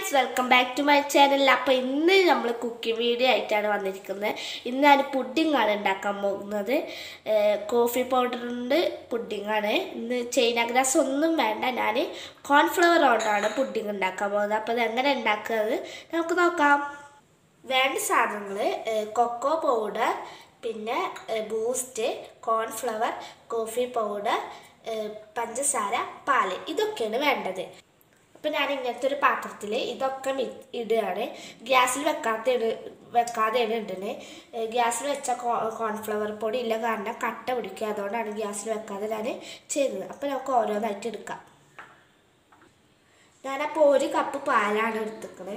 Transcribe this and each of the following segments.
friends welcome back to my channel അപ്പോൾ ഇന്ന് നമ്മൾ കുക്കിംഗ് വീഡിയോ ആയിട്ടാണ് വന്നിരിക്കുന്നത് ഇന്ന് ഞാൻ പുഡിങ്ങാണ് ഉണ്ടാക്കാൻ പോകുന്നത് കോഫി പൗഡറുണ്ട് പുഡിങ്ങാണ് ഇന്ന് ചൈന ഗ്രാസ് ഒന്നും വേണ്ട ഞാൻ കോൺഫ്ലവർ കൊണ്ടാണ് പുഡിങ് ഉണ്ടാക്കാൻ പോകുന്നത് അപ്പോൾ ഇത് എങ്ങനെ ഉണ്ടാക്കുന്നത് നമുക്ക് നോക്കാം വേണ്ട സാധനങ്ങൾ കൊക്കോ പൗഡർ പിന്നെ ബൂസ്റ്റ് കോൺഫ്ലവർ കോഫി പൗഡർ പഞ്ചസാര പാല് ഇതൊക്കെയാണ് വേണ്ടത് അപ്പം ഞാൻ ഇങ്ങനത്തെ ഒരു പാത്രത്തിൽ ഇതൊക്കെ മി ഇടുകയാണ് ഗ്യാസിൽ വെക്കാത്ത വെക്കാതെയാണ് ഇടുന്നത് ഗ്യാസിൽ വെച്ച കോ കോൺഫ്ലവർ പൊടി ഇല്ല കാരണം കട്ട പിടിക്കുക അതുകൊണ്ടാണ് ഗ്യാസിൽ വെക്കാതെ ഞാൻ ചെയ്തത് അപ്പം നമുക്ക് ഓരോന്നായിട്ട് എടുക്കാം ഞാനപ്പോൾ ഒരു കപ്പ് പാലാണ് എടുത്തിക്കണത്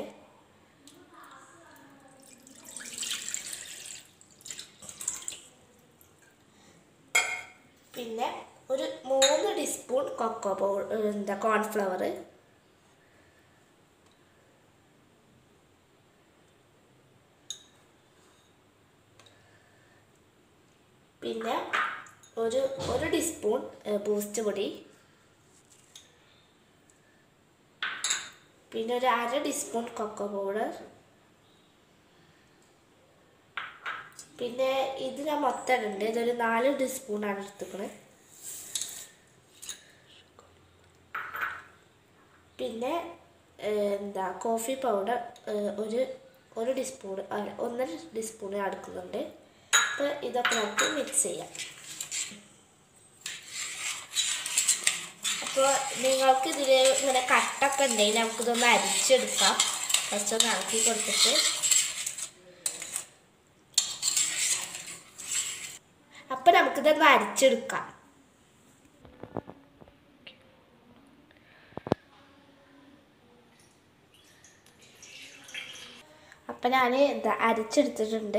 പിന്നെ ഒരു മൂന്ന് ടീസ്പൂൺ കൊക്കോ പൗഡർ എന്താ കോൺഫ്ലവർ പിന്നെ ഒരു ഒരു ടീസ്പൂൺ ബൂസ്റ്റ് പൊടി പിന്നെ ഒരു അര ടീസ്പൂൺ കൊക്കോ പൗഡർ പിന്നെ ഇത് ഞാൻ മൊത്തം ഉണ്ട് ഇതൊരു നാല് ടീസ്പൂണാണ് എടുത്തുക്കണത് പിന്നെ എന്താ കോഫി പൗഡർ ഒരു ഒരു ടീസ്പൂൺ അല്ല ഒന്നര ടീസ്പൂൺ എടുക്കുന്നുണ്ട് അപ്പോൾ ഇതൊക്കെ നമുക്ക് മിക്സ് ചെയ്യാം അപ്പോൾ നിങ്ങൾക്ക് ഇതിൽ ഇങ്ങനെ കട്ടൊക്കെ ഉണ്ടെങ്കിൽ നമുക്കിതൊന്ന് അരിച്ചെടുക്കാം ഫസ്റ്റ് ഒന്ന് ഇളക്കി കൊടുത്തിട്ട് അപ്പം നമുക്കിതൊന്ന് അരിച്ചെടുക്കാം അപ്പം ഞാൻ എന്താ അരിച്ചെടുത്തിട്ടുണ്ട്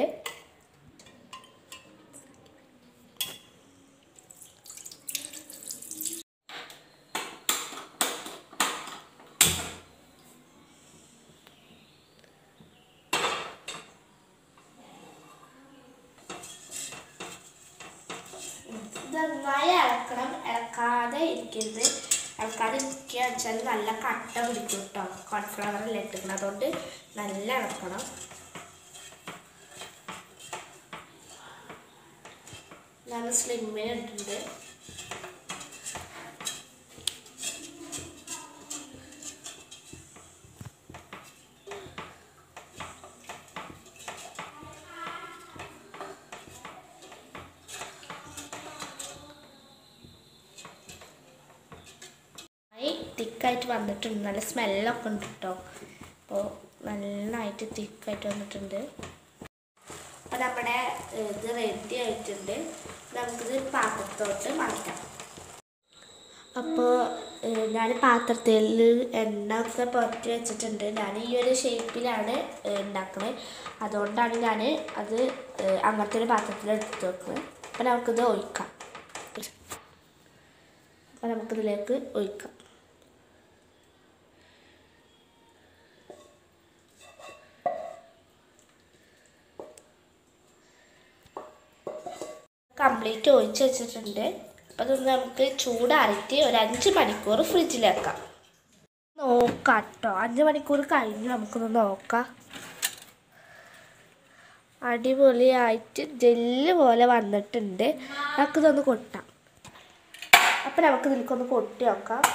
ഇത് നന്നായി ഇളക്കണം ഇളക്കാതെ ഇരിക്കരുത് ഇളക്കാതെ ഇരിക്കുക വെച്ചാൽ നല്ല കട്ട പിടിക്കും കേട്ടോ കോൺഫ്ലവറിൽ ഇട്ടിക്കണം അതുകൊണ്ട് നല്ല ഇളക്കണം ഞാൻ സ്ലിമ്മിൽ ഇട്ടിട്ടുണ്ട് തിക്കായിട്ട് വന്നിട്ടുണ്ട് നല്ല സ്മെല്ലൊക്കെ ഉണ്ട് കേട്ടോ അപ്പോൾ നന്നായിട്ട് തിക്കായിട്ട് വന്നിട്ടുണ്ട് അപ്പോൾ നമ്മുടെ ഇത് റെഡി ആയിട്ടുണ്ട് നമുക്കിത് പാത്രത്തോട്ട് മാറ്റാം അപ്പോൾ ഞാൻ പാത്രത്തിൽ എണ്ണ ഒക്കെ പുറത്ത് വെച്ചിട്ടുണ്ട് ഞാൻ ഈ ഒരു ഷേപ്പിലാണ് ഉണ്ടാക്കുന്നത് അതുകൊണ്ടാണ് ഞാൻ അത് അങ്ങനത്തെ ഒരു പാത്രത്തിൽ എടുത്ത് വെക്കുന്നത് അപ്പോൾ നമുക്കിത് ഒഴിക്കാം അപ്പോൾ നമുക്കിതിലേക്ക് ഒഴിക്കാം കംപ്ലീറ്റ് ഒഴിച്ച് വെച്ചിട്ടുണ്ട് അപ്പം അതൊന്ന് നമുക്ക് ചൂടാറിയിട്ട് ഒരു അഞ്ച് മണിക്കൂർ ഫ്രിഡ്ജിൽ വെക്കാം നോക്കാം കേട്ടോ അഞ്ച് മണിക്കൂർ കഴിഞ്ഞ് നമുക്കൊന്ന് നോക്കാം അടിപൊളിയായിട്ട് ജെല്ല് പോലെ വന്നിട്ടുണ്ട് നമുക്കിതൊന്ന് കൊട്ടാം അപ്പം നമുക്ക് ഇതിലേക്കൊന്ന് കൊട്ടി നോക്കാം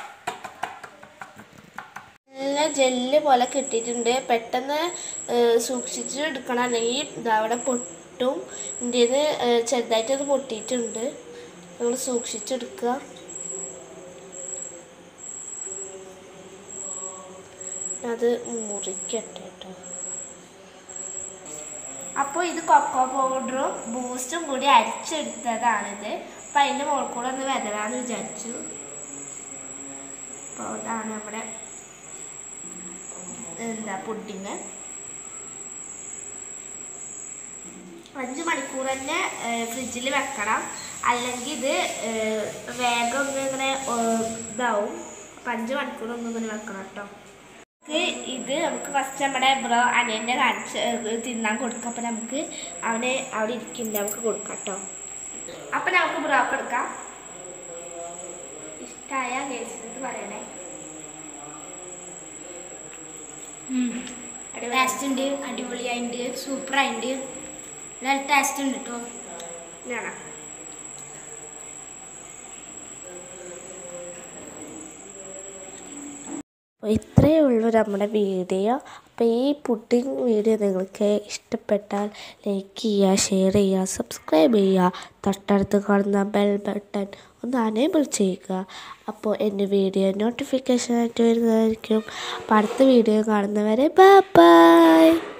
നല്ല ജെല്ല് പോലെ കിട്ടിയിട്ടുണ്ട് പെട്ടെന്ന് സൂക്ഷിച്ച് എടുക്കണം അല്ലെങ്കിൽ ഇതവിടെ പൊട്ടും ഇന്ത്യന്ന് ചെറുതായിട്ട് അത് പൊട്ടിയിട്ടുണ്ട് നമ്മൾ സൂക്ഷിച്ചെടുക്കുക അത് മുറിക്കട്ടെ കേട്ടോ അപ്പോൾ ഇത് കൊക്കോ പൗഡറും ബൂസ്റ്റും കൂടി അരിച്ചെടുത്തതാണിത് അപ്പം അതിൻ്റെ മുകളിൽ കൂടെ ഒന്ന് വെതരാന്ന് വിചാരിച്ചു അപ്പോൾ അതാണ് നമ്മുടെ എന്താ പുഡിങ് അഞ്ച് മണിക്കൂർ തന്നെ ഫ്രിഡ്ജിൽ വെക്കണം അല്ലെങ്കിൽ ഇത് വേഗം ഒന്ന് ഇങ്ങനെ ഇതാവും അപ്പം അഞ്ച് മണിക്കൂർ ഒന്നും ഇങ്ങനെ വെക്കണം കേട്ടോ ഇത് നമുക്ക് ഫസ്റ്റ് നമ്മുടെ ബ്രോ അനിയൻ്റെ കാണിച്ച് തിന്നാൻ കൊടുക്കാം അപ്പം നമുക്ക് അവന് അവിടെ ഇരിക്കുന്നുണ്ട് നമുക്ക് കൊടുക്കാം കേട്ടോ അപ്പം നമുക്ക് ബ്രോക്ക് എടുക്കാം ഇഷ്ടമായ കേസിനത് പറയണേ ടേസ്റ്റ് ഉണ്ട് അടിപൊളിയായിട്ടുണ്ട് സൂപ്പറായിട്ടുണ്ട് നല്ല ടേസ്റ്റ് ഉണ്ട് കേട്ടോ ഞാനാ അപ്പോൾ ഇത്രയേ ഉള്ളൂ നമ്മുടെ വീഡിയോ അപ്പോൾ ഈ പുഡിംഗ് വീഡിയോ നിങ്ങൾക്ക് ഇഷ്ടപ്പെട്ടാൽ ലൈക്ക് ചെയ്യുക ഷെയർ ചെയ്യുക സബ്സ്ക്രൈബ് ചെയ്യുക തൊട്ടടുത്ത് കാണുന്ന ബെൽ ബട്ടൺ ഒന്ന് അനേബിൾ ചെയ്യുക അപ്പോൾ എൻ്റെ വീഡിയോ നോട്ടിഫിക്കേഷൻ ആയിട്ട് വരുന്നതായിരിക്കും അപ്പോൾ അടുത്ത വീഡിയോ കാണുന്നവരെ ബൈ